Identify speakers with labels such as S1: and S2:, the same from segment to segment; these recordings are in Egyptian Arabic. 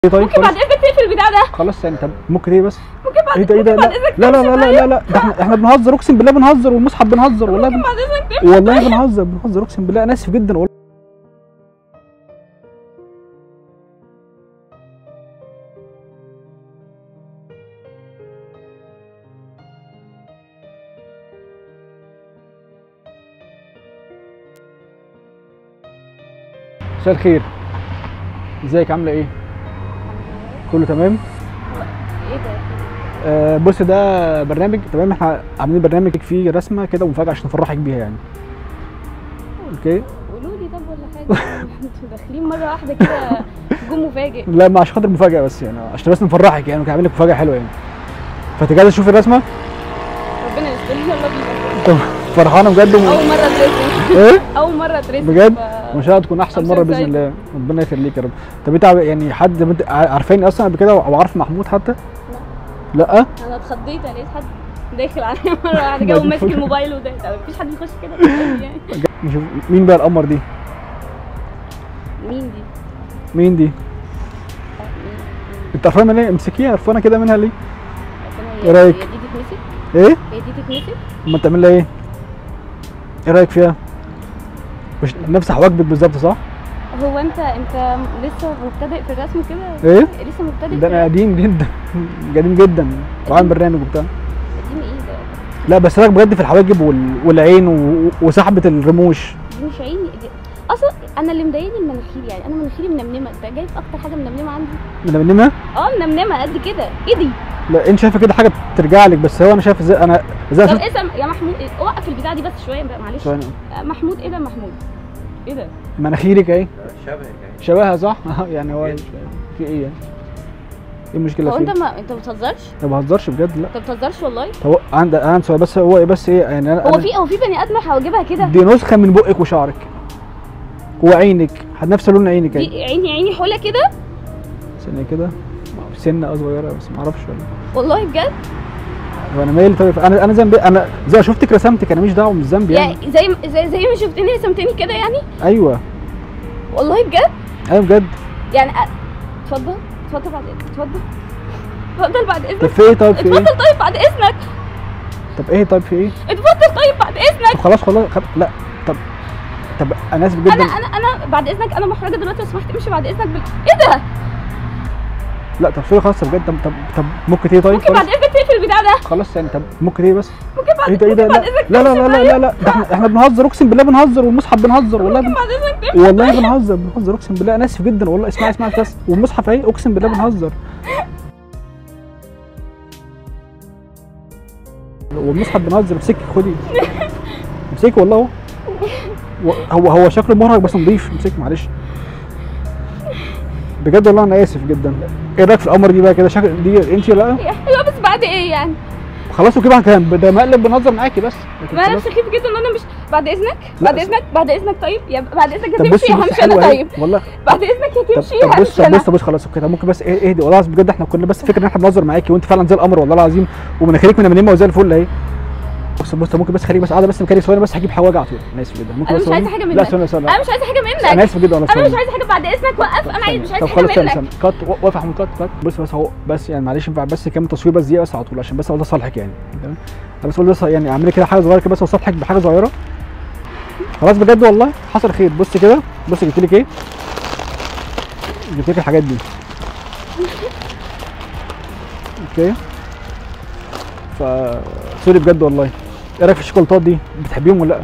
S1: ايه طيب
S2: ممكن بعد
S1: خلاص
S2: اذنك تقفل البتاع ده
S1: خلاص يعني طب ممكن ايه بس
S2: ممكن بعد
S1: ايه ده ايه ده
S2: ممكن
S1: لا
S2: بعد اذنك
S1: لا لا
S2: تمشي
S1: لا لا
S2: طيب؟
S1: لا, لا. ده احنا احنا بنهزر اقسم بالله بنهزر والمصحف بنهزر والله
S2: ممكن
S1: بن...
S2: بعد اذنك تقفل
S1: والله بنهزر بنهزر اقسم بالله انا اسف جدا والله مساء الخير ازيك عامله ايه كله تمام
S2: ايه ده
S1: آه بص ده برنامج تمام احنا عاملين برنامج فيه رسمه كده ومفاجاه عشان نفرحك بيها يعني اوكي
S2: قولوا لي طب ولا حاجه انتوا داخلين مره واحده كده هجوم مفاجئ
S1: لا ما عشان خاطر مفاجاه بس يعني عشان بس نفرحك يعني وكان عامل لك مفاجاه حلوه يعني فتجهز تشوف الرسمه
S2: ربنا يستر يلا بينا
S1: طب فرحانه بجد و...
S2: اول مره ترسم
S1: ايه
S2: اول مره ترسم
S1: بجد
S2: ف-
S1: وان شاء الله تكون احسن
S2: I'm
S1: مره
S2: so
S1: باذن
S2: excited.
S1: الله ربنا يخليك يا رب طب انت يعني حد انت عارفاني اصلا قبل كده او عارف محمود حتى لا
S2: انا اتخضيت انا لقيت حد داخل عليا مره واحده
S1: ما
S2: كده
S1: دي
S2: وماسك
S1: الفكرة.
S2: الموبايل وده طب مفيش حد يخش كده في القلب يعني
S1: نشوف مين بقى القمر دي
S2: مين دي؟
S1: مين دي انت قرفانه ليه امسكيها قرفانه كده منها ليه
S2: ربنا
S1: إيه رأيك؟
S2: هي دي تتمسك؟
S1: ايه
S2: هي دي تتمسك؟
S1: ما انت عامل لها ايه ايه رايك فيها مش نفس حواجبك بالظبط صح
S2: هو انت انت لسه مبتدئ في الرسم كده؟
S1: ايه
S2: لسه مبتدئ
S1: ده
S2: في
S1: انا
S2: الرسم؟
S1: قديم جدا قديم جدا وعامل برنامج وبتاع
S2: قديم ايه ده؟
S1: لا بس رايك بجد في الحواجب وال... والعين و... وسحبه الرموش
S2: دي مش عيني دي اصلا انا اللي مضايقني المناخير يعني انا مناخيري منمنمه انت جايب اكتر حاجه منمنمه عندي
S1: من منمه
S2: اه منمنمه قد كده ايه دي؟
S1: لا انت شايفه كده حاجه بترجع لك بس هو انا شايف ازاي انا ازاي
S2: طب
S1: شفت
S2: اسم يا محمود إيه؟ وقف البتاع دي بس شويه بقى معلش
S1: ثواني.
S2: آه، محمود ايه ده محمود؟ ايه ده؟
S1: مناخيرك اهي
S3: شبهك يعني
S1: شبهها صح يعني هو في ايه يعني ايه المشكله
S2: هو
S1: فين
S2: انت ما انت ما بتهزرش؟
S1: ما بهزرش بجد لا
S2: انت ما بتهزرش والله؟
S1: هو عند عند سؤال بس هو ايه بس ايه يعني انا
S2: هو
S1: أنا-
S2: في هو في بني ادم حواجبها كده؟
S1: دي نسخه من بقك وشعرك وعينك نفس لون عينك اهي
S2: دي عيني عيني حوله كده
S1: سنه كده سنه صغيره بس ما اعرفش ولا
S2: والله بجد
S1: هو انا مالي طيب انا انا ذنبي انا زي ما شفتك رسمتك انا مش دعوه مش ذنبي يعني
S2: يعني زي زي زي ما شفتني رسمتني كده يعني
S1: ايوه
S2: والله بجد
S1: ايوه بجد
S2: يعني أ- اتفضل اتفضل بعد اذنك اتفضل اتفضل بعد
S1: طب
S2: اذنك
S1: في ايه طيب في ايه
S2: اتفضل طيب بعد اذنك
S1: طب ايه طيب في ايه
S2: اتفضل طيب بعد اذنك
S1: طب خلاص خلاص خل... لا طب طب انا اسف جدا
S2: انا انا انا بعد اذنك انا محرجه دلوقتي لو سمحت امشي بعد اذنك بال... ايه ده
S1: لا طب سوري خلاص بجد طب طب, طب ممكن ايه طيب
S2: ممكن
S1: خلاص
S2: بعد اذنك تقفل البتاع ده
S1: خلاص يعني طب ممكن ايه بس
S2: ممكن بعد
S1: ايه ده ايه ده
S2: ممكن
S1: لا
S2: بعد اذنك
S1: لا لا
S2: تمشي
S1: لا لا
S2: طيب؟
S1: لا, لا. ده احنا احنا بنهزر اقسم بالله بنهزر والمصحف بنهزر والله
S2: ممكن
S1: بن...
S2: بعد اذنك تقفل
S1: والله بنهزر بنهزر اقسم بالله انا اسف جدا والله اسمعي اسمعي بس والمصحف اهي اقسم بالله بنهزر والمصحف بنهزر امسكي خدي امسكي والله اهو و- هو هو شكله مرهق بس نضيف امسكي معلش بجد والله انا اسف جدا ايه رايك في القمر دي بقى كده شكل دي انت ولا لا
S2: ايوه بس بعد ايه يعني
S1: خلاص وكده كان ده مقلب بنهزر معاكي بس لكن
S2: ما انا
S1: خلاص.
S2: سخيف جدا ان انا مش بعد اذنك
S1: لا،
S2: بعد
S1: بس-
S2: اذنك بعد اذنك طيب يا بعد اذنك
S1: طب
S2: هتمشي
S1: بصي
S2: يا
S1: بصي
S2: همشي انا
S1: حلوه اهي
S2: طيب
S1: والله
S2: بعد اذنك
S1: طب
S2: هتمشي
S1: طب
S2: يا
S1: بص
S2: همشي
S1: طب
S2: انا
S1: بص بص خلاص كده ممكن بس ايه اهدي والله العظيم بجد احنا كنا بس فكره ان احنا بنهزر معاكي وانت فعلا زي القمر والله العظيم ومناخيرك من منيمه وزي الفل اهي بص بص ممكن بس خليك بس قاعده بس مكاني ثواني بس هجيب حواجه على طول انا اسف جدا ممكن
S2: انا
S1: بس
S2: مش عايزه
S1: ثواني؟
S2: حاجه منك
S1: لا ثواني ثواني
S2: انا مش عايزه حاجه منك
S1: انا اسف جدا والله
S2: انا مش
S1: ثواني.
S2: عايزه حاجه بعد اذنك وقف انا عايز مش عايزه
S1: طب
S2: حاجه
S1: خلاص ثانية
S2: منك
S1: ثانية كات واقف يا محمود كات كات بص بس اهو بس يعني معلش ينفع بس كام تصوير بس دقيقه بس على طول عشان بس اقول ده صالحك يعني تمام انا بس اقول بس يعني اعمل لي كده حاجه صغيره كده بس وصالحك بحاجه صغيره خلاص بجد والله حصل خير بص كده بص جبت لك ايه جبت لك الحاجات دي اوكي ف سوري بجد والله ايه رايك في الشوكولاتات دي بتحبيهم ولا لا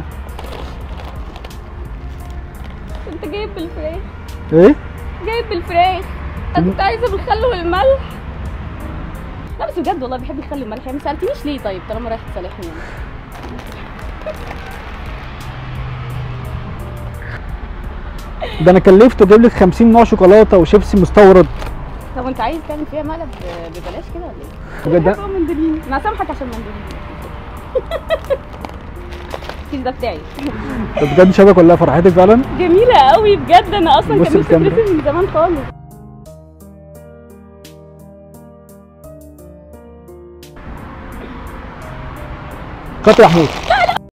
S2: انت جايب بالفراخ
S1: ايه
S2: جايب بالفراخ انا كنت عايزه بالخل والملح لا بس بجد والله بحب الخل والملح يعني ما سالتنيش ليه طيب طالما رايح تصالحني يعني
S1: ده انا كلفته جايب لك 50 نوع شوكولاته وشيبسي مستورد
S2: طب انت عايز تعمل فيها مقلب ببلاش كده ولا ايه؟
S1: بجد
S2: بحب مندولين انا سامحك عشان مندولين الكيس ده بتاعي
S1: ده بجد شبك ولا فرحتك فعلا
S2: جميلة قوي بجد انا اصلا
S1: بص
S2: كان نفسي
S1: الكاميرا.
S2: اترسم من زمان خالص
S1: كات يا محمود